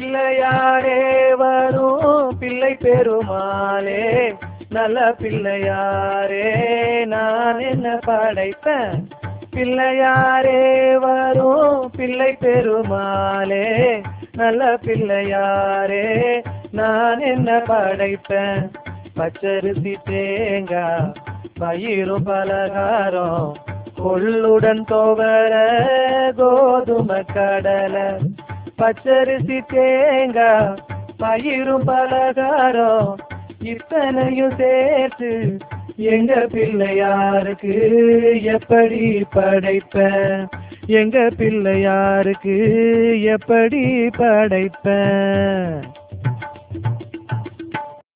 பிள்ளையாரே வரும் பிள்ளை பெருமாளே நல்ல பிள்ளையாரே நான் என்ன படைப்பேன் பிள்ளையாரே வரும் பிள்ளை பெருமாளே நல்ல பிள்ளையாரே நான் என்ன படைப்பேன் பச்சரிசி தேங்காய் பயிரும் பலகாரம் கொள்ளுடன் தோவர கோதுமை கடலை பச்சரிசி தேங்காய் பயிரும் பலகாரம் இத்தனையும் சேர்த்து எங்க பிள்ளையாருக்கு எப்படி படைப்பேன் எங்க பிள்ளையாருக்கு எப்படி படைப்பேன்